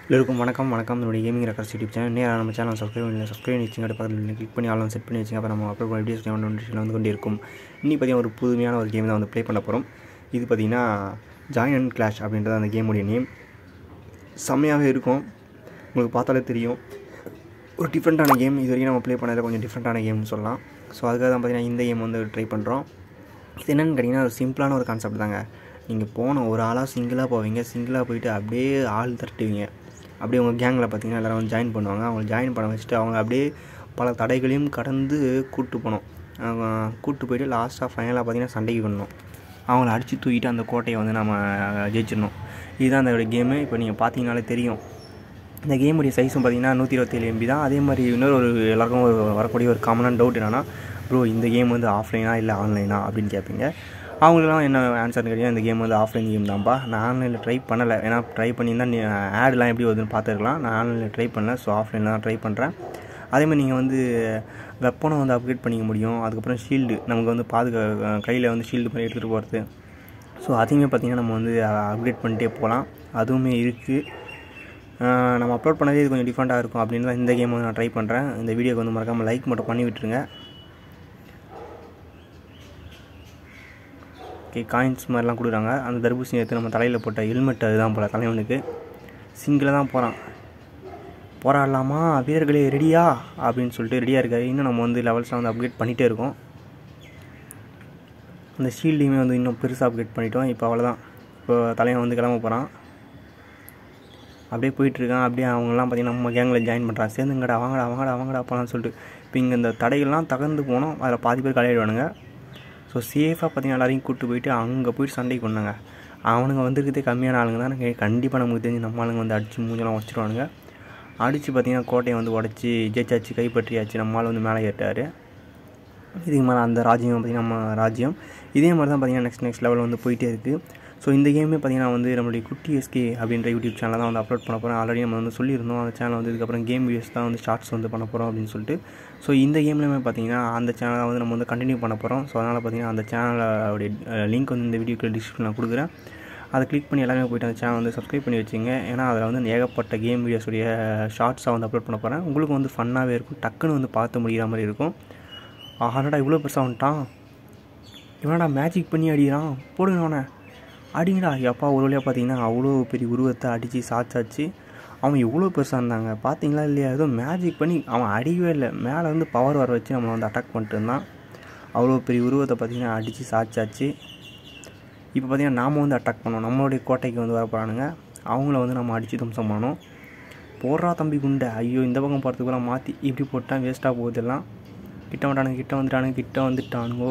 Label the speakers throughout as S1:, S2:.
S1: எல்லோருக்கும் வணக்கம் வணக்கம் என்னுடைய கேமிங் ரெக்கார்ட்ஸ் யூடியூப் சேனல் நேராக நம்ம சேனல் சப்ஸ்கிரைப் பண்ணி சப்ஸ்கிரைப் பண்ணி வச்சுங்க பக்கத்தில் கிளிக் பண்ணி ஆலாம் செட் பண்ணி வச்சுங்க அப்போ நம்ம அப்லோட் பண்ண வீடியோஸ் நோட்டிஃபிகேஷன் வந்து கொண்டே இருக்கும் இன்னி பார்த்தீங்கன்னா ஒரு புதுமையான ஒரு கேம் தான் வந்து ப்ளே பண்ண போகிறோம் இது பார்த்தீங்கன்னா ஜாயின் அண்ட் கிளாஷ் அப்படின்றது அந்த கேமுடைய நேம் செம்மையாகவே இருக்கும் உங்களுக்கு பார்த்தாலே தெரியும் ஒரு டிஃப்ரெண்ட்டான கேம் இது வரைக்கும் நம்ம ப்ளே பண்ணதில் கொஞ்சம் டிஃப்ரெண்ட்டான கேம்னு சொல்லலாம் ஸோ அதுக்காக தான் பார்த்தீங்கன்னா இந்த கேம் வந்து ட்ரை பண்ணுறோம் இது என்னென்னு கேட்டிங்கன்னா ஒரு சிம்பிளான ஒரு கான்செப்ட் தாங்க நீங்கள் போன ஒரு ஆளாக சிங்கிளாக போவீங்க சிங்கிளாக போயிட்டு அப்படியே ஆள் தட்டுவீங்க அப்படியே உங்கள் கேங்கில் பார்த்தீங்கன்னா எல்லோரும் வந்து ஜாயின் பண்ணுவாங்க அவங்க ஜாயின் பண்ண வச்சுட்டு அவங்க அப்படியே பல தடைகளையும் கடந்து கூப்பிட்டு போனோம் அவங்க கூப்பிட்டு போயிட்டு லாஸ்ட்டாக ஃபைனலாக பார்த்தீங்கன்னா சண்டைக்கு பண்ணணும் அவங்கள அடித்து தூக்கிட்டு அந்த கோட்டையை வந்து நம்ம ஜெயிச்சிடணும் இதுதான் அந்த கேமு இப்போ நீங்கள் பார்த்தீங்கனாலே தெரியும் இந்த கேமுடைய சைஸும் பார்த்தீங்கன்னா நூற்றி இருபத்தேழு எம்பி தான் அதே மாதிரி இன்னொரு ஒரு எல்லாருக்கும் ஒரு வரக்கூடிய ஒரு காமனான டவுட் என்னென்னா ப்ரோ இந்த கேம் வந்து ஆஃப்லைனா இல்லை ஆன்லைனா அப்படின்னு கேட்பீங்க அவங்களுக்குலாம் என்ன ஆன்சர்னு கேட்டீங்கன்னா இந்த கேம் வந்து ஆஃப்லைன் கேம் தான்ப்பா நான் ஆன்லைனில் ட்ரை பண்ணலை ஏன்னா ட்ரை பண்ணியிருந்தால் நீ ஆட்லாம் எப்படி வருதுன்னு பார்த்துருக்கலாம் நான் ஆன்லைனில் ட்ரை பண்ணல ஸோ ஆஃப்லைனில் தான் ட்ரை பண்ணுறேன் அதேமாதிரி நீங்கள் வந்து வெப்பனை வந்து அப்கிரேட் பண்ணிக்க முடியும் அதுக்கப்புறம் ஷீல்டு நமக்கு வந்து பாதுகா கையில் வந்து ஷீல்டு மாதிரி எடுத்துகிட்டு போகிறது ஸோ அதையுமே பார்த்திங்கன்னா நம்ம வந்து அப்கிரேட் பண்ணிட்டே போகலாம் அதுவுமே இருக்குது நம்ம அப்லோட் பண்ணதே இது கொஞ்சம் டிஃப்ரெண்ட்டாக இருக்கும் அப்படின்னு தான் இந்த கேம் வந்து நான் ட்ரை பண்ணுறேன் இந்த வீடியோக்கு வந்து மறக்காமல் லைக் மட்டும் பண்ணி விட்டுருங்க ஓகே காயின்ஸ் மாதிரிலாம் கொடுக்குறாங்க அந்த தர்பூசணி எடுத்து நம்ம தலையில் போட்ட ஹெல்மெட் அதுதான் போல் தலைவனுக்கு சிங்கிளாக தான் போகிறான் போராடலாமா வீரர்களே ரெடியா அப்படின்னு சொல்லிட்டு ரெடியாக இருக்காரு இன்னும் நம்ம வந்து லெவல்ஸ்லாம் வந்து அப்கிரேட் பண்ணிகிட்டே இருக்கோம் அந்த ஷீல்டையுமே வந்து இன்னும் பெருசாக அப்கிரேட் பண்ணிட்டோம் இப்போ அவ்வளோதான் இப்போ தலைவன் வந்து கிளம்ப போகிறான் அப்படியே போயிட்டுருக்கான் அப்படியே அவங்களாம் பார்த்திங்கன்னா நம்ம கேங்கில் ஜாயின் பண்ணுறான் சேர்ந்துங்கடா வாங்கடா வாங்கடா வாங்கடா போகலான்னு சொல்லிட்டு இப்போ இங்கே இந்த தடைகள்லாம் தகர்ந்து போனோம் அதில் பாதி பேர் கலையிடுவானுங்க ஸோ சேஃபாக பார்த்தீங்கன்னா எல்லாரையும் கூப்பிட்டு போயிட்டு அங்கே போயிட்டு சண்டைக்கு கொண்டாங்க அவனுங்க வந்துருக்கிறதே கம்மியான ஆளுங்க தான் கண்டிப்பாக நமக்கு தெரிஞ்சு நம்ம ஆளுங்க வந்து அடித்து மூஞ்செல்லாம் வச்சுருவானுங்க அடித்து பார்த்திங்கன்னா கோட்டையை வந்து உடச்சி ஜெயிச்சாச்சு கைப்பற்றியாச்சு நம்மளால் வந்து மேலே ஏற்றார் இதுக்கு மேலே அந்த ராஜ்யம் பார்த்திங்கன்னா நம்ம ராஜ்யம் இதே மாதிரி தான் பார்த்திங்கன்னா நெக்ஸ்ட் நெக்ஸ்ட் லெவல் வந்து போயிட்டே இருக்குது ஸோ இந்த கேமே பார்த்திங்கன்னா வந்து நம்மளுடைய குட்டி எஸ்கே அப்படின்ற யூடியூப் சேனல் தான் வந்து அப்லோட் பண்ண போகிறோம் ஆல்ரெடி நம்ம வந்து சொல்லியிருந்தோம் அந்த சேனல் வந்து இதுக்கப்புறம் கேம் வீடியோஸ் தான் வந்து ஷார்ட்ஸ் வந்து பண்ண போகிறோம் அப்படின்னு சொல்லிட்டு ஸோ இந்த கேம்லேயுமே பார்த்திங்கன்னா அந்த சேனலை வந்து நம்ம வந்து கண்டினியூ பண்ண போகிறோம் ஸோ அதனால் பார்த்திங்கன்னா அந்த சேனலோடைய லிங்க் வந்து இந்த வீடியோக்கு டிஸ்கிரிப்ஷனில் கொடுக்குறேன் அதை கிளிக் பண்ணி எல்லாமே போய்ட்டு அந்த சேனல் வந்து சப்ஸ்கிரைப் பண்ணி வச்சுங்க ஏன்னா அதில் வந்து ஏகப்பட்ட கேம் வீடியோஸுடைய ஷார்ட்ஸாக வந்து அப்லோட் பண்ண போகிறேன் உங்களுக்கு வந்து ஃபன்னாகவே இருக்கும் டக்குன்னு வந்து பார்த்து முடிகிற மாதிரி இருக்கும் ஆஹாடா இவ்வளோ பெருசாக வந்துட்டான் இவனடா மேஜிக் பண்ணி அடிக்கிறான் போடுங்க அவனை அடிங்கடா எப்பா ஒரு வழியாக பார்த்தீங்கன்னா அவ்வளோ பெரிய உருவத்தை அடித்து சாச்சாச்சு அவன் எவ்வளோ பெருசாக இருந்தாங்க பார்த்தீங்களா இல்லையா ஏதோ மேஜிக் பண்ணி அவன் அடிக்கவே இல்லை மேலே வந்து பவர் வர வச்சு நம்மளை வந்து அட்டாக் பண்ணிட்டு இருந்தான் அவ்வளோ பெரிய உருவத்தை பார்த்திங்கன்னா அடித்து சாச்சாச்சு இப்போ பார்த்திங்கன்னா நாம் வந்து அட்டாக் பண்ணோம் நம்மளுடைய கோட்டைக்கு வந்து வர போகிறானுங்க அவங்கள வந்து நம்ம அடித்து தும்சம் பண்ணோம் போடுறா தம்பி குண்டை ஐயோ இந்த பக்கம் போகிறதுக்குலாம் மாற்றி இப்படி போட்டால் வேஸ்ட்டாக போகுதெல்லாம் கிட்ட வந்துட்டானுங்க கிட்ட வந்துட்டானுங்க கிட்ட வந்துட்டானுங்கோ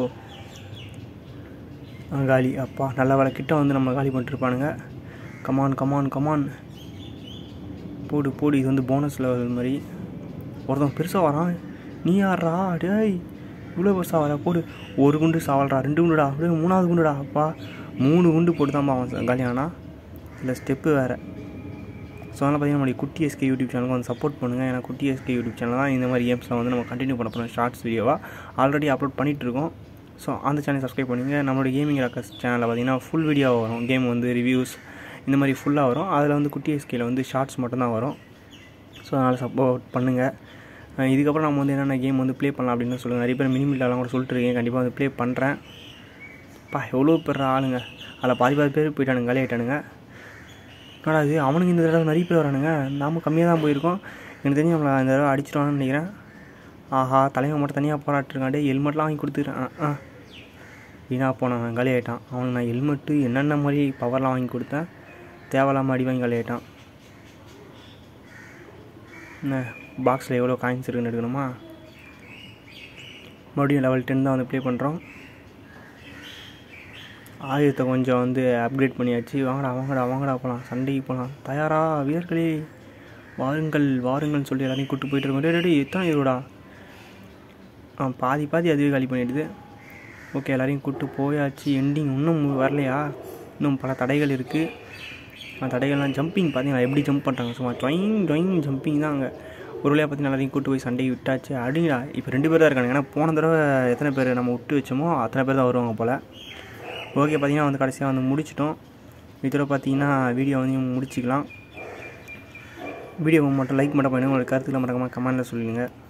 S1: காலி அப்பா நல்ல வேலை கிட்ட வந்து நம்ம காலி பண்ணிட்டுருப்பானுங்க கமான் கமான் கமான் போடு போடு இது வந்து போனஸ் லெவல் மாதிரி ஒருத்தன் பெருசாக வரான் நீ யாரா டேய் இவ்வளோ பெருசாக வர போடு ஒரு குண்டு சாவல்றா ரெண்டு குண்டுடா அப்படியே மூணாவது குண்டுடா அப்பா மூணு குண்டு போட்டு தான் அவன் காலியானா இல்லை ஸ்டெப்பு வேறு ஸோ அதனால் பார்த்தீங்கன்னா நம்மளுடைய குட்டி எஸ்கே யூடியூப் சேனலுக்கு வந்து சப்போர்ட் பண்ணுங்கள் ஏன்னா குட்டி எஸ்கே யூடியூப் சேனல் தான் இந்த மாதிரி கேம்ஸ்லாம் வந்து நம்ம கண்டினியூ பண்ண போகிறோம் ஷார்ட்ஸ் வீடியோவாக ஆல்ரெடி அப்லோட் பண்ணிகிட்ருக்கோம் ஸோ அந்த சேனல் சப்ஸ்கிரைப் பண்ணுங்கள் நம்மளோட கேமிங் ரக்கஸ் சேனலில் பார்த்தீங்கன்னா ஃபுல் வீடியோ வரும் கேம் வந்து ரிவ்யூஸ் இந்த மாதிரி ஃபுல்லாக வரும் அதில் வந்து குட்டி எஸ்கேயில் வந்து ஷார்ட்ஸ் மட்டும்தான் வரும் ஸோ அதனால் சப்போர்ட் பண்ணுங்கள் இதுக்கப்புறம் நம்ம வந்து என்னென்ன கேம் வந்து ப்ளே பண்ணலாம் அப்படின்னு சொல்லுங்கள் நிறைய பேர் மினிமிட்டாலாம் கூட சொல்லிட்டு இருக்கேன் கண்டிப்பாக வந்து ப்ளே பண்ணுறேன் பா எவ்வளோ பேர் ஆளுங்க அதில் பாதி பாதி பேர் போயிட்டானுங்க காலி ஆகிட்டானுங்க என்னடா இது அவனுக்கு இந்த தடவை நிறைய பேர் வரானுங்க நாம் கம்மியாக தான் போயிருக்கோம் எனக்கு தெரிஞ்சு நம்மளை இந்த தடவை அடிச்சிடுவான்னு நினைக்கிறேன் ஆஹா தலைவன் மட்டும் தனியாக போராட்டிருக்கான் டே ஹெல்மெட்லாம் வாங்கி கொடுத்துக்கிறேன் ஆ வீணாக போனவன் காலி ஆகிட்டான் அவனுக்கு நான் ஹெல்மெட்டு என்னென்ன மாதிரி பவர்லாம் வாங்கி கொடுத்தேன் தேவையில்லாமல் அடி வாங்கி காலி ஆகிட்டான் என்ன பாக்ஸில் எவ்வளோ காயின்ஸ் இருக்குன்னு எடுக்கணுமா மறுபடியும் லெவல் டென் தான் வந்து ப்ளே பண்ணுறோம் ஆயுதத்தை கொஞ்சம் வந்து அப்கிரேட் பண்ணியாச்சு வாங்கடா வாங்கடா வாங்கடா போகலாம் சண்டைக்கு போகலாம் தயாரா வீரர்களே வாருங்கள் வாருங்கள்னு சொல்லி எல்லாரையும் கூப்பிட்டு போயிட்டு இருக்கோம் டேடி எத்தனை இருடா ஆ பாதி பாதி அதுவே காலி பண்ணிவிடுது ஓகே எல்லோரையும் கூப்பிட்டு போயாச்சு எண்டிங் இன்னும் வரலையா இன்னும் பல தடைகள் இருக்குது அந்த தடைகள்லாம் ஜம்பிங் பார்த்தீங்கன்னா எப்படி ஜம்ப் பண்ணுறாங்க சும்மா ட்ரைங் ட்ரைங் ஜம்பிங் தான் அங்கே ஒரு வழியாக பார்த்தீங்கன்னா எல்லாரையும் கூட்டு போய் சண்டைக்கு விட்டாச்சு அடிங்கடா இப்போ ரெண்டு பேர் தான் இருக்காங்க ஏன்னா போன தடவை எத்தனை பேர் நம்ம விட்டு வச்சோமோ அத்தனை பேர் தான் வருவாங்க போல் ஓகே பார்த்தீங்கன்னா வந்து கடைசியாக வந்து முடிச்சிட்டோம் இதோட பார்த்தீங்கன்னா வீடியோ வந்து முடிச்சிக்கலாம் வீடியோவை மட்டும் லைக் மட்டும் பண்ணுங்கள் உங்களுக்கு கருத்துக்களை மறக்காமல் கமெண்ட்டில் சொல்லுங்கள்